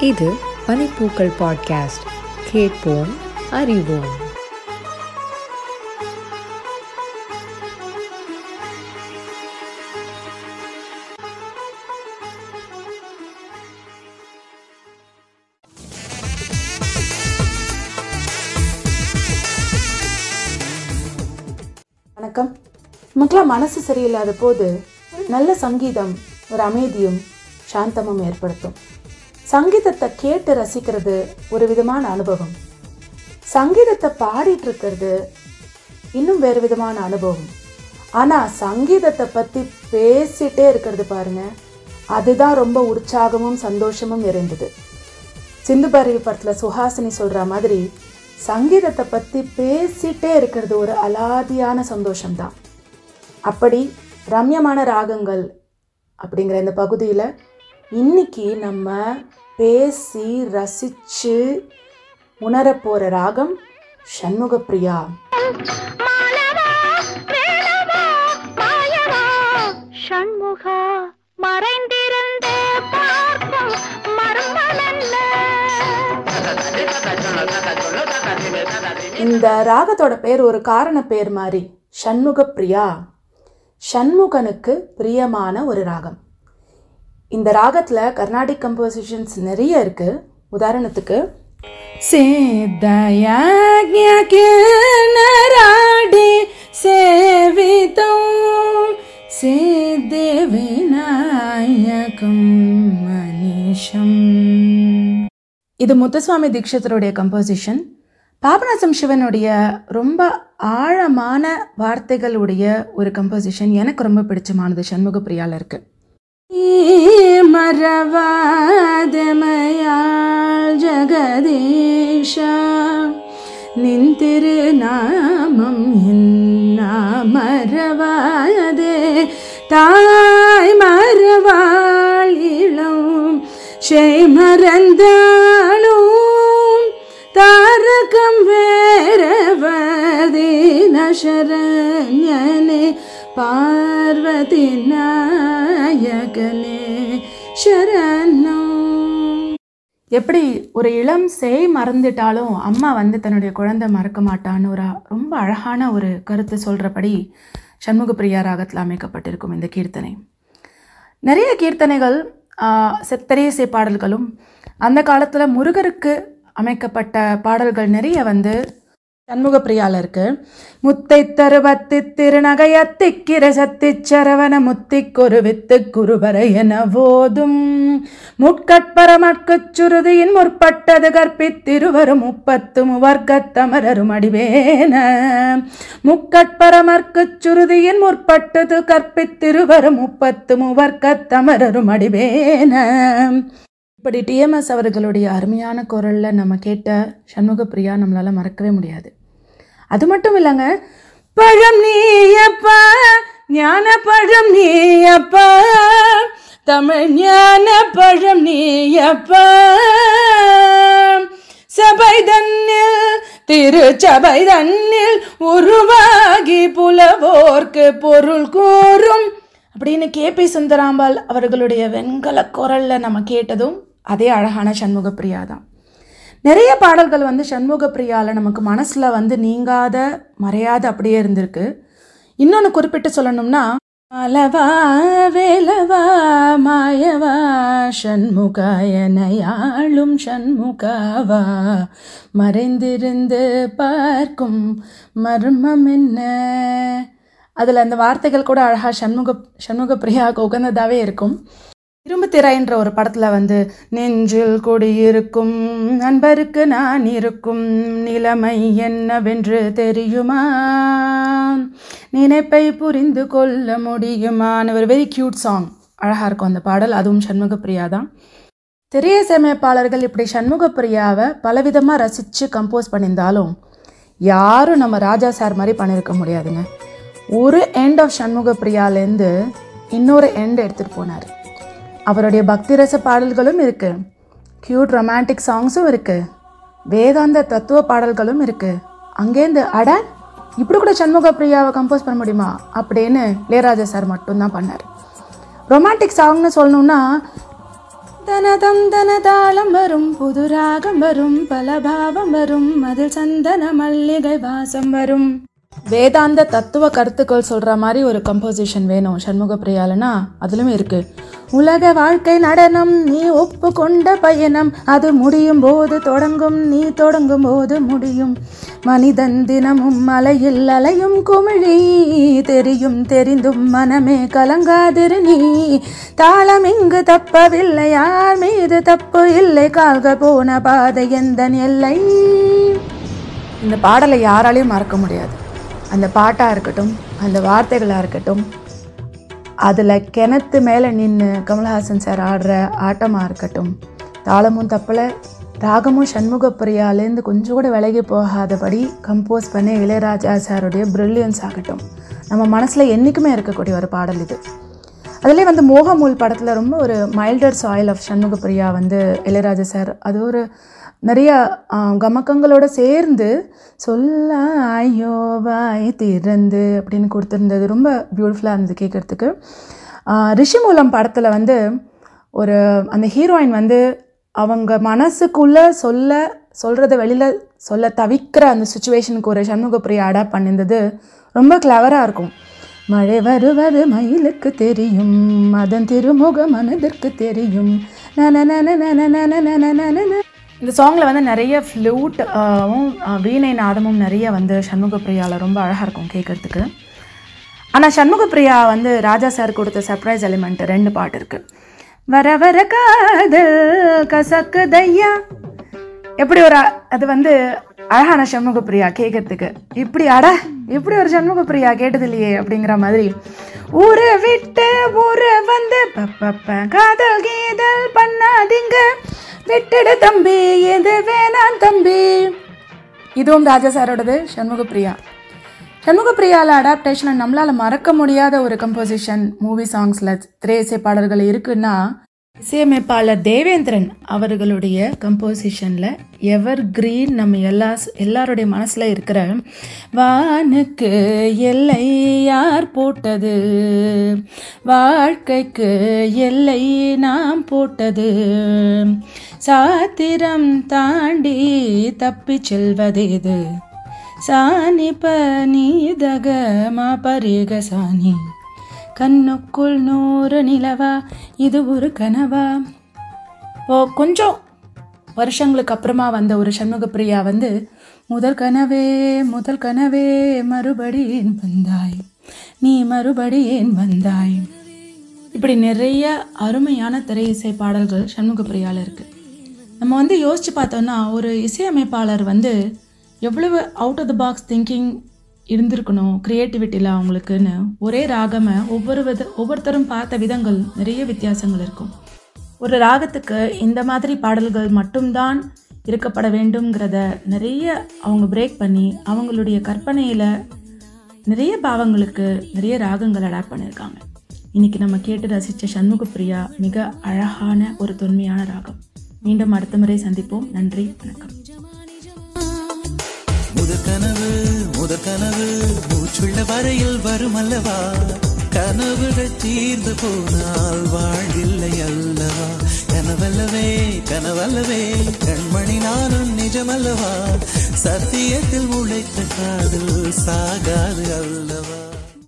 இது பனிப்பூக்கள் பாட்காஸ்ட் கேட்போம் அறிவோம் வணக்கம் நமக்குலாம் மனசு சரியில்லாத போது நல்ல சங்கீதம் ஒரு அமைதியும் சாந்தமும் ஏற்படுத்தும் சங்கீதத்தை கேட்டு ரசிக்கிறது ஒரு விதமான அனுபவம் சங்கீதத்தை பாடிட்டு இருக்கிறது இன்னும் வேறு விதமான அனுபவம் ஆனால் சங்கீதத்தை பற்றி பேசிட்டே இருக்கிறது பாருங்க அதுதான் ரொம்ப உற்சாகமும் சந்தோஷமும் நிறைந்தது சிந்து பரவி படத்தில் சுஹாசினி சொல்கிற மாதிரி சங்கீதத்தை பற்றி பேசிட்டே இருக்கிறது ஒரு அலாதியான சந்தோஷம்தான் அப்படி ரம்யமான ராகங்கள் அப்படிங்கிற இந்த பகுதியில் இன்னைக்கு நம்ம பேசி ரசித்து உணரப்போகிற ராகம் சண்முகப்பிரியா மாலவா வேலவா மாயவா சண்முகா மறைந்திருந்து பார்க்கும் மர்மமல்ல இந்த ராகத்தோட பேர் ஒரு காரண பேர் மாதிரி சண்முகப்பிரியா சண்முகனுக்கு பிரியமான ஒரு ராகம் இந்த ராகத்தில் கர்நாடிக் கம்போசிஷன்ஸ் நிறைய இருக்கு உதாரணத்துக்கு சேதயாடி சேவிதம் சேதே விநாயகம் மனிஷம் இது முத்துசுவாமி தீட்சிதருடைய கம்போசிஷன் பாபநாசம் சிவனுடைய ரொம்ப ஆழமான வார்த்தைகளுடைய ஒரு கம்போசிஷன் எனக்கு ரொம்ப பிடிச்சமானது சண்முக பிரியால இருக்கு மறவாதமையாள் ஜெகதீஷா நின்திரு நாமம் என்ன மறவாதே தாய் மறவாள் இளம் செய் மறந்தாலும் தாரகம் வேறவதீன சரண்யனே பார்வதி நாயகனே சரணம் எப்படி ஒரு இளம் சேய் மறந்துட்டாலும் அம்மா வந்து தன்னுடைய குழந்தை மறக்க மாட்டான்னு ஒரு ரொம்ப அழகான ஒரு கருத்து சொல்கிறபடி சண்முகப்பிரியா ராகத்தில் அமைக்கப்பட்டிருக்கும் இந்த கீர்த்தனை நிறைய கீர்த்தனைகள் செத்தரியசை பாடல்களும் அந்த காலத்தில் முருகருக்கு அமைக்கப்பட்ட பாடல்கள் நிறைய வந்து சண்முகப்பிரியால இருக்கு முத்தை தருவத்தி திருநகையத்திக்கிர சத்திச் சரவண முத்திக்கொரு வித்து குருவரை என போதும் முட்கட்பரமற்குச் சுருதியின் முற்பட்டது கற்பித்திருவரும் முப்பத்து முவர்க்கத்தமரரும் அடிவேன முக்கட்பரமற்குச் சுருதியின் முற்பட்டது கற்பித்திருவரும் முப்பத்து முவர்க்கத்தமரரும் அடிவேன இப்படி டிஎம்எஸ் அவர்களுடைய அருமையான குரலில் நம்ம கேட்ட சண்முகப்பிரியா நம்மளால் மறக்கவே முடியாது அது மட்டும் இல்லைங்க பழம் நீயப்பா ஞான பழம் நீயப்பா தமிழ் ஞான பழம் நீயப்பா சபை தன்னில் திருச்சபை தன்னில் உருவாகி புலவோர்க்கு பொருள் கூறும் அப்படின்னு கேபி சுந்தராம்பாள் அவர்களுடைய வெண்கல குரலில் நம்ம கேட்டதும் அதே அழகான சண்முகப்பிரியா தான் நிறைய பாடல்கள் வந்து சண்முகப்பிரியாவில் நமக்கு மனசில் வந்து நீங்காத மறையாத அப்படியே இருந்திருக்கு இன்னொன்று குறிப்பிட்டு சொல்லணும்னா மலவா வேலவா மாயவா சண்முகாயனையாளும் சண்முகாவா மறைந்திருந்து பார்க்கும் மர்மம் என்ன அதில் அந்த வார்த்தைகள் கூட அழகாக சண்முக சண்முக பிரியாவுக்கு உகந்ததாகவே இருக்கும் இரும்பு திரைன்ற ஒரு படத்தில் வந்து நெஞ்சில் குடியிருக்கும் நண்பருக்கு நான் இருக்கும் நிலைமை என்னவென்று தெரியுமா நினைப்பை புரிந்து கொள்ள முடியுமான்னு ஒரு வெரி க்யூட் சாங் அழகாக இருக்கும் அந்த பாடல் அதுவும் சண்முக பிரியா தான் தெரிய சேமிப்பாளர்கள் இப்படி சண்முக பிரியாவை பலவிதமாக ரசித்து கம்போஸ் பண்ணியிருந்தாலும் யாரும் நம்ம ராஜா சார் மாதிரி பண்ணியிருக்க முடியாதுங்க ஒரு எண்ட் ஆஃப் சண்முக பிரியாலேருந்து இன்னொரு எண்ட் எடுத்துகிட்டு போனார் அவருடைய பக்தி ரச பாடல்களும் இருக்குது க்யூட் ரொமான்டிக் சாங்ஸும் இருக்குது வேதாந்த தத்துவ பாடல்களும் இருக்குது அங்கேருந்து அட இப்படி கூட சண்முக பிரியாவை கம்போஸ் பண்ண முடியுமா அப்படின்னு இளையராஜா சார் மட்டும்தான் பண்ணார் ரொமான்டிக் சாங்னு சொல்லணும்னா தனதம் தனதாளம் வரும் புது ராகம் வரும் பல பாவம் வரும் அதில் சந்தன மல்லிகை வாசம் வரும் வேதாந்த தத்துவ கருத்துக்கள் சொல்கிற மாதிரி ஒரு கம்போசிஷன் வேணும் சண்முக பிரியாலனா அதிலும் இருக்கு உலக வாழ்க்கை நடனம் நீ ஒப்பு கொண்ட பயணம் அது முடியும் போது தொடங்கும் நீ தொடங்கும் போது முடியும் மனிதன் தினமும் மலையில் அலையும் குமிழி தெரியும் தெரிந்தும் மனமே கலங்காதிரு நீ தாளம் இங்கு தப்பவில்லை யார் மீது தப்பு இல்லை கால்க போன பாதை எந்த எல்லை இந்த பாடலை யாராலையும் மறக்க முடியாது அந்த பாட்டாக இருக்கட்டும் அந்த வார்த்தைகளாக இருக்கட்டும் அதில் கிணத்து மேலே நின்று கமல்ஹாசன் சார் ஆடுற ஆட்டமாக இருக்கட்டும் தாளமும் தப்பலை ராகமும் சண்முக பிரியாலேருந்து கொஞ்சம் கூட விலகி போகாதபடி கம்போஸ் பண்ணி இளையராஜா சாருடைய ப்ரில்லியன்ஸ் ஆகட்டும் நம்ம மனசில் என்றைக்குமே இருக்கக்கூடிய ஒரு பாடல் இது அதுலேயே வந்து மோகமூல் படத்தில் ரொம்ப ஒரு milder style of Shanmukhapriya வந்து இளையராஜா சார் அது ஒரு நிறைய ஆ, கமக்கங்களோட சேர்ந்து சொல்ல ஐயோ வாய் திறந்து அப்படின்னு கொடுத்துருந்தது ரொம்ப பியூட்டிஃபுல்லாக இருந்தது கேட்குறதுக்கு ரிஷிமூலம் படத்தில் வந்து ஒரு அந்த ஹீரோயின் வந்து அவங்க மனசுக்குள்ளே சொல்ல சொல்கிறத வெளியில் சொல்ல தவிக்கிற அந்த சுச்சுவேஷனுக்கு ஒரு சண்முகப்பிரியா அடாப்ட் பண்ணியிருந்தது ரொம்ப கிளவராக இருக்கும் மழை வருவது மயிலுக்கு தெரியும் அதன் திருமுக மனதிற்கு தெரியும் நனநனநனநனநனநனநன. இந்த சாங்கில் வந்து நிறைய ஃப்ளூட் வீணை நாதமும் நிறைய வந்து சண்முகப்பிரியாவில் ரொம்ப அழகாக இருக்கும் கேட்குறதுக்கு ஆனால் சண்முகப்பிரியா வந்து ராஜா சார் கொடுத்த சர்ப்ரைஸ் எலிமெண்ட் ரெண்டு பாட்டு இருக்கு வர வர காதல் கசக்குதையா எப்படி ஒரு அ- அது வந்து அழகான சண்முகப்பிரியா கேட்கறதுக்கு இப்படி அட இப்படி ஒரு சண்முகப்பிரியா கேட்டது இல்லையே அப்படிங்கிற மாதிரி ஊரை விட்டு ஊரை வந்து பப்பப்ப காதல் கீதல் பண்ணாதீங்க விட்டுடு தம்பி எது வேணாம் தம்பி இதுவும் ராஜா சாரோடது சண்முகப்பிரியா சண்முகப்பிரியால அடாப்டேஷனை நம்மளால் மறக்க முடியாத ஒரு கம்போசிஷன் மூவி சாங்ஸில் திரையிசை பாடல்கள் இருக்குன்னா இசையமைப்பாளர் தேவேந்திரன் அவர்களுடைய கம்போசிஷனில் எவர் கிரீன் நம்ம எல்லா எல்லாருடைய மனசில் இருக்கிற வானுக்கு எல்லை யார் போட்டது வாழ்க்கைக்கு எல்லை நாம் போட்டது சாத்திரம் தாண்டி தப்பிச் செல்வதேது சாணி பனீதக மா பரிக சாணி கண்ணுக்குள் நூறு நிலவா இது ஒரு கனவா இப்போ கொஞ்சம் வருஷங்களுக்கு அப்புறமா வந்த ஒரு சண்முகப்பிரியா வந்து முதல் கனவே முதல் கனவே மறுபடி ஏன் வந்தாய் நீ மறுபடி ஏன் வந்தாய் இப்படி நிறைய அருமையான திரை இசை பாடல்கள் சண்முகப்பிரியால இருக்கு நம்ம வந்து யோசிச்சு பார்த்தோம்னா ஒரு இசையமைப்பாளர் வந்து எவ்வளவு out of the box thinking இருந்திருக்கணும் க்ரியேட்டிவிட்டியில் அவங்களுக்குன்னு ஒரே ராகமை ஒவ்வொரு வித ஒவ்வொருத்தரும் பார்த்த விதங்கள் நிறைய வித்தியாசங்கள் இருக்கும் ஒரு ராகத்துக்கு இந்த மாதிரி பாடல்கள் மட்டும்தான் இருக்கப்பட வேண்டும்ங்கிறத நிறைய அவங்க பிரேக் பண்ணி அவங்களுடைய கற்பனையில் நிறைய பாவங்களுக்கு நிறைய ராகங்கள் அடாப்ட் பண்ணியிருக்காங்க இன்னைக்கு நம்ம கேட்டு ரசித்த சண்முகப்பிரியா மிக அழகான ஒரு தொன்மையான ராகம் மீண்டும் அடுத்த முறை சந்திப்போம் நன்றி வணக்கம் முதற் கனவு முதற் கனவு மூச்சுள்ள வரையில் வரும் அல்லவா கனவுகள் தீர்ந்து போனால் வாழ்வில்லை அல்லவா கனவல்லவே கனவல்லவே கண்மணி நானும் நிஜமல்லவா சத்தியத்தில் உழைத்த காதல் சாகாது அல்லவா